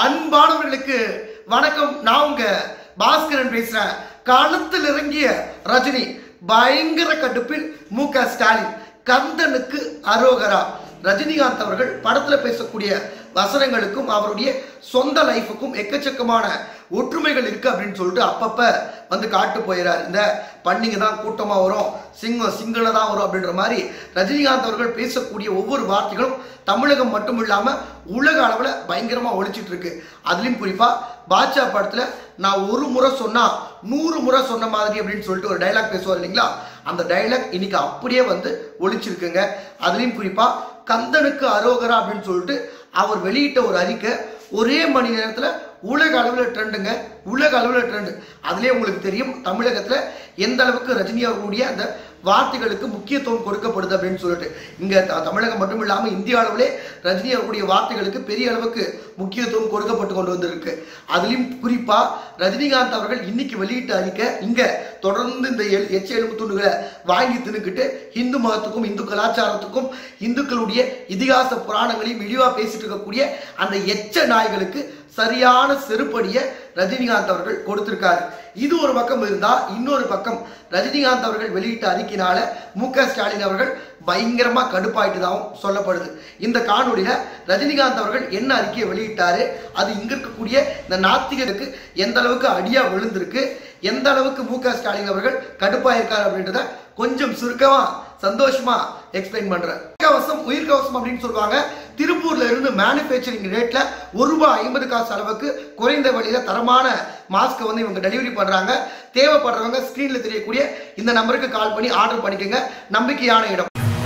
அன்பானவர்களுக்கு வணக்கம் நான் உங்க பாஸ்கரன் பேசுறேன் களத்தில் இறங்கிய ரஜினி பயங்கர கடுப்பில் மு க ஸ்டாலின் கந்தனுக்கு அரோகரா ரஜினிகாந்த் அவர்கள் படத்துல பேசக்கூடிய வசனங்களுக்கும் அவருடைய சொந்த லைஃபுக்கும் எக்கச்சக்கமான ஒற்றுமைகள் இருக்கு அப்படின்னு சொல்லிட்டு அப்பப்ப வந்து காட்டு போயிறாரு இந்த பண்ணிங்க தான் கூட்டமா வரும் சிங்கம் சிங்கள தான் வரும் அப்படின்ற மாதிரி ரஜினிகாந்த் அவர்கள் பேசக்கூடிய ஒவ்வொரு வார்த்தைகளும் தமிழகம் மட்டும் இல்லாம உலக அளவுல பயங்கரமா ஒழிச்சிட்டு இருக்கு அதுலயும் குறிப்பா பாட்சா படத்துல நான் ஒரு முறை சொன்னா நூறு முறை சொன்ன மாதிரி அப்படின்னு சொல்லிட்டு ஒரு டைலாக் பேசுவார் இல்லைங்களா அந்த டைலாக் இன்னைக்கு அப்படியே வந்து ஒழிச்சிருக்குங்க அதுலயும் குறிப்பா கந்தனுக்கு அரோகரா அப்படின்னு சொல்லிட்டு அவர் வெளியிட்ட ஒரு அறிக்கை ஒரே மணி நேரத்துல உலக அளவில் ட்ரெண்டுங்க உலக அளவில் ட்ரெண்டு அதுலேயே உங்களுக்கு தெரியும் தமிழகத்தில் எந்த அளவுக்கு ரஜினி அவர்களுடைய அந்த வார்த்தைகளுக்கு முக்கியத்துவம் கொடுக்கப்படுது அப்படின்னு சொல்லிட்டு இங்கே தமிழகம் மட்டும் இல்லாமல் இந்திய அளவிலே ரஜினி அவர்களுடைய வார்த்தைகளுக்கு பெரிய அளவுக்கு முக்கியத்துவம் கொடுக்கப்பட்டு கொண்டு வந்திருக்கு அதுலேயும் குறிப்பாக ரஜினிகாந்த் அவர்கள் இன்னைக்கு வெளியிட்ட அறிக்கை இங்கே தொடர்ந்து இந்த எல் எச்ச எலும்பு துண்டுகளை வாங்கி தின்னுக்கிட்டு இந்து மதத்துக்கும் இந்து கலாச்சாரத்துக்கும் இந்துக்களுடைய இதிகாச புராணங்களையும் இழிவாக பேசிட்டு இருக்கக்கூடிய அந்த எச்ச நாய்களுக்கு சரியான செருப்படிய ரஜினிகாந்த் அவர்கள் கொடுத்திருக்காரு இது ஒரு பக்கம் இருந்தா இன்னொரு பக்கம் ரஜினிகாந்த் அவர்கள் வெளியிட்ட அறிக்கையினால மு க ஸ்டாலின் அவர்கள் பயங்கரமா கடுப்பாயிட்டுதாகவும் சொல்லப்படுது இந்த காணொலியில ரஜினிகாந்த் அவர்கள் என்ன அறிக்கையை வெளியிட்டாரு அது இங்க இருக்கக்கூடிய இந்த நாத்திகருக்கு எந்த அளவுக்கு அடியா விழுந்திருக்கு எந்த அளவுக்கு மு க ஸ்டாலின் அவர்கள் கடுப்பாயிருக்காரு அப்படின்றத கொஞ்சம் சுருக்கமா சந்தோஷமா எக்ஸ்பிளைன் பண்றேன் கவசம் உயிர் கவசம் அப்படின்னு சொல்லுவாங்க திருப்பூர்ல இருந்து மேனுஃபேக்சரிங் ரேட்ல ஒரு ரூபாய் ஐம்பது காசு அளவுக்கு குறைந்த விலையில தரமான மாஸ்க் வந்து இவங்க டெலிவரி பண்றாங்க தேவைப்படுறவங்க ஸ்கிரீன்ல தெரியக்கூடிய இந்த நம்பருக்கு கால் பண்ணி ஆர்டர் பண்ணிக்கோங்க நம்பிக்கையான இடம்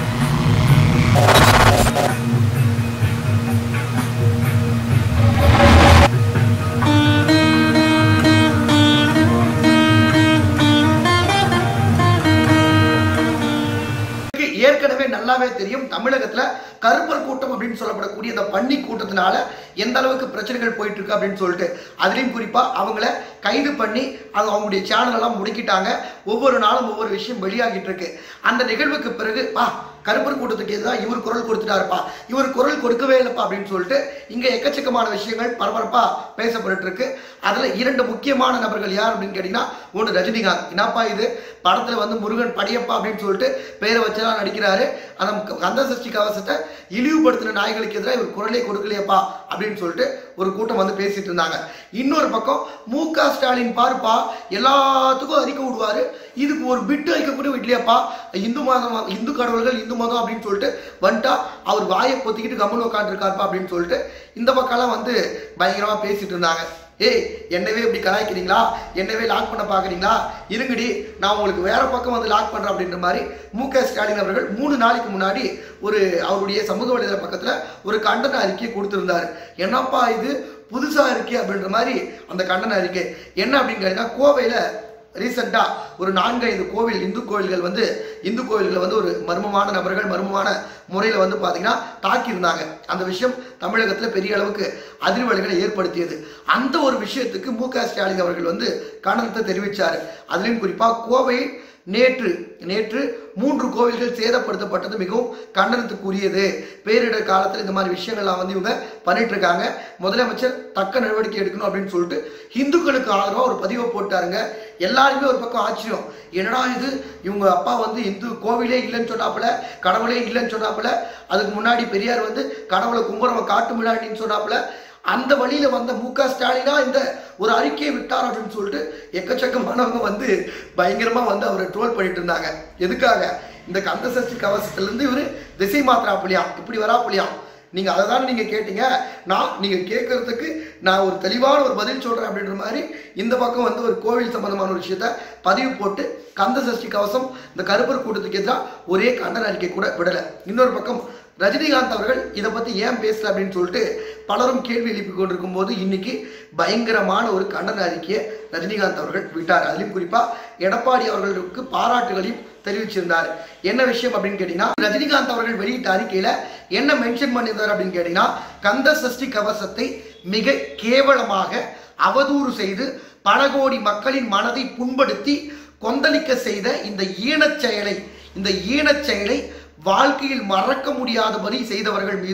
உங்களுக்கு ஏற்கனவே நல்லாவே தெரியும் தமிழகத்துல கருப்பர் கூட்டம் அப்படின்னு சொல்லப்படக்கூடிய இந்த பன்னி கூட்டத்தினால எந்த அளவுக்கு பிரச்சனைகள் போயிட்டு இருக்கு அப்படின்னு சொல்லிட்டு அதுலயும் குறிப்பா அவங்கள கைது பண்ணி அது அவங்களுடைய சேனல் எல்லாம் முடக்கிட்டாங்க ஒவ்வொரு நாளும் ஒவ்வொரு விஷயம் வெளியாகிட்டு இருக்கு அந்த நிகழ்வுக்கு பிறகு பா கருப்பர் கூட்டத்துக்கு எதிராக இவர் குரல் கொடுத்துட்டாருப்பா இவர் குரல் கொடுக்கவே இல்லைப்பா அப்படின்னு சொல்லிட்டு இங்க எக்கச்சக்கமான விஷயங்கள் பரபரப்பா பேசப்பட்டு இருக்கு அதுல இரண்டு முக்கியமான நபர்கள் யார் அப்படின்னு கேட்டீங்கன்னா ஒன்று ரஜினிகாந்த் என்னப்பா இது படத்துல வந்து முருகன் படையப்பா அப்படின்னு சொல்லிட்டு பேரை வச்செல்லாம் நடிக்கிறாரு அந்த கந்த சஷ்டி கவசத்தை இழிவுபடுத்தின நாய்களுக்கு எதிராக இவர் குரலே கொடுக்கலையப்பா அப்படின்னு சொல்லிட்டு ஒரு கூட்டம் வந்து பேசிட்டு இருந்தாங்க இன்னொரு பக்கம் மு க ஸ்டாலின் பாருப்பா எல்லாத்துக்கும் அறிக்கை விடுவாரு இதுக்கு ஒரு பிட்டு அறிக்கை கூட விடலையாப்பா இந்து மதம் இந்து கடவுள்கள் இந்து மதம் அப்படின்னு சொல்லிட்டு வந்துட்டா அவர் வாயை பொத்திக்கிட்டு கம்முன்னு உட்காந்துருக்காருப்பா அப்படின்னு சொல்லிட்டு இந்த பக்கம்லாம் வந்து பயங்கரமா பேசிட்டு இருந்தாங்க ஏய் என்னவே இப்படி கலாய்க்கிறீங்களா என்னவே லாக் பண்ண பார்க்குறீங்களா இருங்கடி நான் உங்களுக்கு வேற பக்கம் வந்து லாக் பண்ணுறேன் அப்படின்ற மாதிரி மு க ஸ்டாலின் அவர்கள் மூணு நாளைக்கு முன்னாடி ஒரு அவருடைய சமூக வலைதள பக்கத்தில் ஒரு கண்டன அறிக்கையை கொடுத்துருந்தாரு என்னப்பா இது புதுசாக இருக்கே அப்படின்ற மாதிரி அந்த கண்டன அறிக்கை என்ன அப்படின்னு கேட்டீங்கன்னா கோவையில் ரீசெண்டாக ஒரு நான்கு ஐந்து கோவில் இந்து கோவில்கள் வந்து இந்து கோவில்களை வந்து ஒரு மர்மமான நபர்கள் மர்மமான முறையில் வந்து பார்த்தீங்கன்னா தாக்கியிருந்தாங்க அந்த விஷயம் தமிழகத்தில் பெரிய அளவுக்கு அதிர்வலைகளை ஏற்படுத்தியது அந்த ஒரு விஷயத்துக்கு மு க ஸ்டாலின் அவர்கள் வந்து கண்டனத்தை தெரிவித்தார் அதுலேயும் குறிப்பாக கோவை நேற்று நேற்று மூன்று கோவில்கள் சேதப்படுத்தப்பட்டது மிகவும் கண்டனத்துக்குரியது பேரிடர் காலத்தில் இந்த மாதிரி விஷயங்கள்லாம் வந்து இவங்க பண்ணிட்டு இருக்காங்க முதலமைச்சர் தக்க நடவடிக்கை எடுக்கணும் அப்படின்னு சொல்லிட்டு இந்துக்களுக்கு ஆதரவாக ஒரு பதிவை போட்டாருங்க எல்லாருமே ஒரு பக்கம் ஆச்சரியம் என்னடா இது இவங்க அப்பா வந்து இந்து கோவிலே இல்லைன்னு சொன்னாப்புல கடவுளே இல்லைன்னு சொன்னாப்புல அதுக்கு முன்னாடி பெரியார் வந்து கடவுளை கும்புறவன் காட்டு மிளாண்டின்னு சொன்னாப்புல அந்த வழியில வந்த மு க ஸ்டாலினா இந்த ஒரு அறிக்கையை விட்டார் அப்படின்னு சொல்லிட்டு எக்கச்சக்கமானவங்க வந்து பயங்கரமா வந்து அவரை ட்ரோல் பண்ணிட்டு இருந்தாங்க எதுக்காக இந்த கந்த சஷ்டி கவசத்துல இருந்து இவரு திசை மாத்திராப்புலியாம் இப்படி வராப்புலியாம் நீங்க அதை தான் நீங்க கேட்டீங்க நான் நீங்க கேட்கறதுக்கு நான் ஒரு தெளிவான ஒரு பதில் சொல்றேன் அப்படின்ற மாதிரி இந்த பக்கம் வந்து ஒரு கோவில் சம்பந்தமான ஒரு விஷயத்த பதிவு போட்டு கந்த சஷ்டி கவசம் இந்த கருப்பர் கூட்டத்துக்கு எதிராக ஒரே கண்டன அறிக்கை கூட விடலை இன்னொரு பக்கம் ரஜினிகாந்த் அவர்கள் இதை பத்தி ஏன் பேசல அப்படின்னு சொல்லிட்டு பலரும் கேள்வி எழுப்பி கொண்டிருக்கும் போது இன்னைக்கு பயங்கரமான ஒரு கண்டன அறிக்கையை ரஜினிகாந்த் அவர்கள் விட்டார் அதுலயும் குறிப்பா எடப்பாடி அவர்களுக்கு பாராட்டுகளையும் தெரிவிச்சிருந்தார் என்ன விஷயம் அப்படின்னு கேட்டீங்கன்னா ரஜினிகாந்த் அவர்கள் வெளியிட்ட அறிக்கையில என்ன மென்ஷன் பண்ணியிருந்தார் அப்படின்னு கேட்டீங்கன்னா கந்த சஷ்டி கவசத்தை மிக கேவலமாக அவதூறு செய்து பல கோடி மக்களின் மனதை புண்படுத்தி கொந்தளிக்க செய்த இந்த ஈனச் செயலை இந்த ஈனச் செயலை வாழ்க்கையில் மறக்க முடியாதபடி செய்தவர்கள் மீது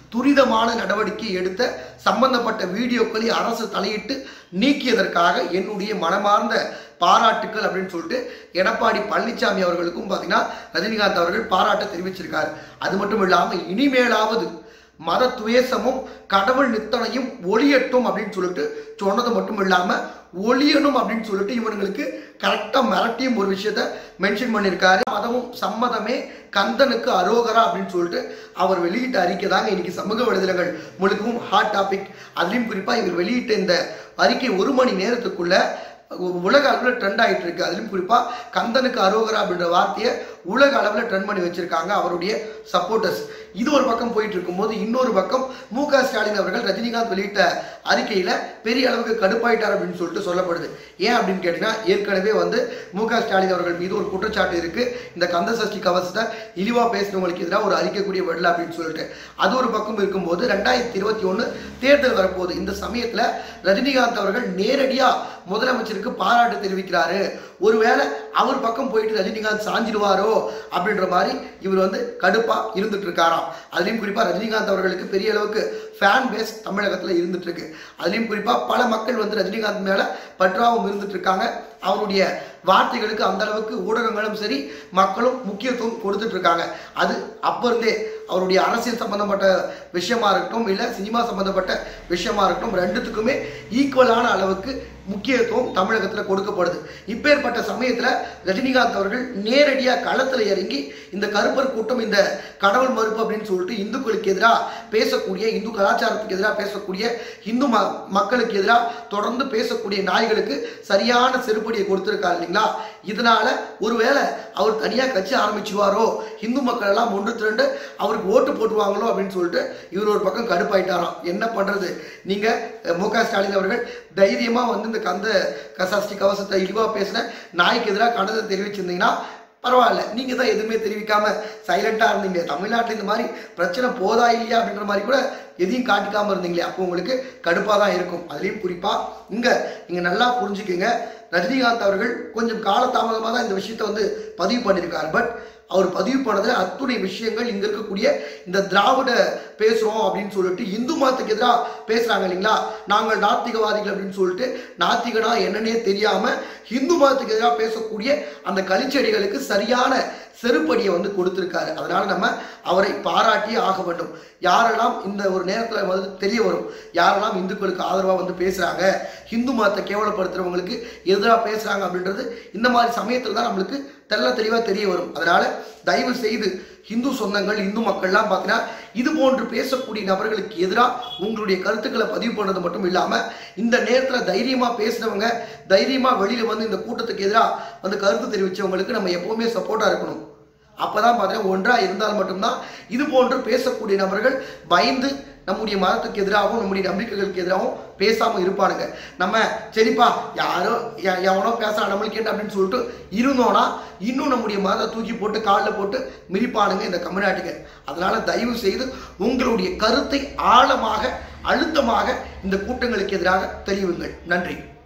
துரிதமான நடவடிக்கை எடுத்த சம்பந்தப்பட்ட வீடியோக்களை அரசு தலையிட்டு நீக்கியதற்காக என்னுடைய மனமார்ந்த பாராட்டுக்கள் அப்படின்னு சொல்லிட்டு எடப்பாடி பழனிசாமி அவர்களுக்கும் பார்த்தீங்கன்னா ரஜினிகாந்த் அவர்கள் பாராட்ட தெரிவிச்சிருக்காரு அது மட்டும் இல்லாமல் இனிமேலாவது மத துவேஷமும் கடவுள் நித்தனையும் ஒளியட்டும் அப்படின்னு சொல்லிட்டு சொன்னது மட்டும் இல்லாம ஒளியணும் அப்படின்னு சொல்லிட்டு இவனுங்களுக்கு கரெக்டா மிரட்டியும் ஒரு விஷயத்த மென்ஷன் பண்ணியிருக்காரு மதமும் சம்மதமே கந்தனுக்கு அரோகரா அப்படின்னு சொல்லிட்டு அவர் வெளியிட்ட அறிக்கை தாங்க இன்னைக்கு சமூக வலைதளங்கள் முழுக்கவும் ஹாட் டாபிக் அதுலயும் குறிப்பா இவர் வெளியிட்ட இந்த அறிக்கை ஒரு மணி நேரத்துக்குள்ள உலக அளவில் ட்ரெண்ட் ஆகிட்டு இருக்கு அதுலயும் குறிப்பா கந்தனுக்கு அரோகரா அப்படின்ற வார்த்தையை உலக அளவில் ட்ரெண்ட் பண்ணி வச்சிருக்காங்க அவருடைய சப்போர்ட்டர்ஸ் இது ஒரு பக்கம் போயிட்டு இருக்கும்போது இன்னொரு பக்கம் மு க ஸ்டாலின் அவர்கள் ரஜினிகாந்த் வெளியிட்ட அறிக்கையில பெரிய அளவுக்கு கடுப்பாயிட்டார் அப்படின்னு சொல்லிட்டு சொல்லப்படுது ஏன் அப்படின்னு கேட்டீங்கன்னா ஏற்கனவே வந்து மு க ஸ்டாலின் அவர்கள் மீது ஒரு குற்றச்சாட்டு இருக்கு இந்த கந்த சஷ்டி கவசத்தை இழிவா பேசுறவங்களுக்கு எதிராக ஒரு அறிக்கைக்கூடிய விடல அப்படின்னு சொல்லிட்டு அது ஒரு பக்கம் இருக்கும்போது ரெண்டாயிரத்தி இருபத்தி ஒன்று தேர்தல் வரப்போகுது இந்த சமயத்துல ரஜினிகாந்த் அவர்கள் நேரடியா முதலமைச்சருக்கு பாராட்டு தெரிவிக்கிறாரு ஒருவேளை அவர் பக்கம் போயிட்டு ரஜினிகாந்த் சாஞ்சிடுவாரோ அப்படின்ற மாதிரி இவர் வந்து கடுப்பா இருந்துட்டு இருக்காராம் அதுலயும் குறிப்பா ரஜினிகாந்த் அவர்களுக்கு பெரிய அளவுக்கு ஃபேன் பேஸ் தமிழகத்துல இருந்துட்டு இருக்கு அதுலயும் குறிப்பா பல மக்கள் வந்து ரஜினிகாந்த் மேல பற்றாவும் இருந்துட்டு இருக்காங்க அவருடைய வார்த்தைகளுக்கு அந்த அளவுக்கு ஊடகங்களும் சரி மக்களும் முக்கியத்துவம் கொடுத்துட்டு இருக்காங்க அது அப்ப இருந்தே அவருடைய அரசியல் சம்பந்தப்பட்ட விஷயமா இருக்கட்டும் இல்ல சினிமா சம்பந்தப்பட்ட விஷயமா இருக்கட்டும் ரெண்டுத்துக்குமே ஈக்குவலான அளவுக்கு முக்கியத்துவம் தமிழகத்துல கொடுக்கப்படுது இப்பேற்பட்ட சமயத்துல ரஜினிகாந்த் அவர்கள் நேரடியா களத்துல இறங்கி இந்த கருப்பர் கூட்டம் இந்த கடவுள் மறுப்பு அப்படின்னு சொல்லிட்டு இந்துக்களுக்கு எதிராக பேசக்கூடிய இந்து கலாச்சாரத்துக்கு எதிராக பேசக்கூடிய இந்து ம மக்களுக்கு எதிராக தொடர்ந்து பேசக்கூடிய நாய்களுக்கு சரியான செருப்படியை கொடுத்திருக்காரு இல்லைங்களா இதனால ஒருவேளை அவர் தனியா கட்சி ஆரம்பிச்சுவாரோ இந்து மக்கள் எல்லாம் ஒன்று திரண்டு அவருக்கு ஓட்டு போட்டுருவாங்களோ அப்படின்னு சொல்லிட்டு இவர் ஒரு பக்கம் கடுப்பாயிட்டாராம் என்ன பண்றது நீங்க அஹ், மு க ஸ்டாலின் அவர்கள் தைரியமா வந்து இந்த கந்த கசாஸ்டி கவசத்தை இழிவா பேசின நாய்க்கு எதிராக கண்டனத்தை தெரிவிச்சிருந்தீங்கன்னா பரவாயில்ல நீங்க தான் எதுவுமே தெரிவிக்காம சைலண்டா இருந்தீங்க தமிழ்நாட்டில் இந்த மாதிரி பிரச்சனை போதா இல்லையா அப்படின்ற மாதிரி கூட எதையும் காட்டிக்காம இருந்தீங்களே அப்போ உங்களுக்கு கடுப்பா தான் இருக்கும் அதுலயும் குறிப்பா இங்க நீங்க நல்லா புரிஞ்சுக்கங்க ரஜினிகாந்த் அவர்கள் கொஞ்சம் காலதாமதமாக தான் இந்த விஷயத்தை வந்து பதிவு பண்ணியிருக்காரு பட் அவர் பதிவு பண்ணதுல அத்துணை விஷயங்கள் இங்க இருக்கக்கூடிய இந்த திராவிட பேசுறோம் அப்படின்னு சொல்லிட்டு இந்து மதத்துக்கு எதிராக பேசுறாங்க இல்லைங்களா நாங்கள் நாத்திகவாதிகள் அப்படின்னு சொல்லிட்டு நாத்திகனா என்னன்னே தெரியாம இந்து மதத்துக்கு எதிராக பேசக்கூடிய அந்த கலிச்செடிகளுக்கு சரியான செருப்படியை வந்து கொடுத்திருக்காரு அதனால நம்ம அவரை பாராட்டியே ஆக வேண்டும் யாரெல்லாம் இந்த ஒரு நேரத்துல வந்து தெரிய வரும் யாரெல்லாம் இந்துக்களுக்கு ஆதரவா வந்து பேசுறாங்க இந்து மதத்தை கேவலப்படுத்துறவங்களுக்கு எதிராக பேசுறாங்க அப்படின்றது இந்த மாதிரி சமயத்துல தான் நம்மளுக்கு தெள்ள தெளிவா தெரிய வரும் அதனால தயவு செய்து இந்து சொந்தங்கள் இந்து மக்கள்லாம் பார்த்தீங்கன்னா இது போன்று பேசக்கூடிய நபர்களுக்கு எதிராக உங்களுடைய கருத்துக்களை பதிவு பண்ணது மட்டும் இல்லாம இந்த நேரத்துல தைரியமா பேசுனவங்க தைரியமா வெளியில வந்து இந்த கூட்டத்துக்கு எதிராக வந்து கருத்து தெரிவிச்சவங்களுக்கு நம்ம எப்பவுமே சப்போர்ட்டா இருக்கணும் அப்பதான் பார்த்தீங்கன்னா ஒன்றா இருந்தால் மட்டும்தான் இது போன்று பேசக்கூடிய நபர்கள் பயந்து நம்முடைய மதத்துக்கு எதிராகவும் நம்முடைய நம்பிக்கைகளுக்கு எதிராகவும் பேசாம இருப்பானுங்க நம்ம சரிப்பா யாரோ எ- எவனோ பேசுறான் நம்மளுக்கு என்ன அப்படின்னு சொல்லிட்டு இருந்தோம்னா இன்னும் நம்முடைய மதத்தை தூக்கி போட்டு காலில் போட்டு மிதிப்பானுங்க இந்த கம்யூனிட்டிங்க அதனால தயவு செய்து உங்களுடைய கருத்தை ஆழமாக அழுத்தமாக இந்த கூட்டங்களுக்கு எதிராக தெரிவிங்கள் நன்றி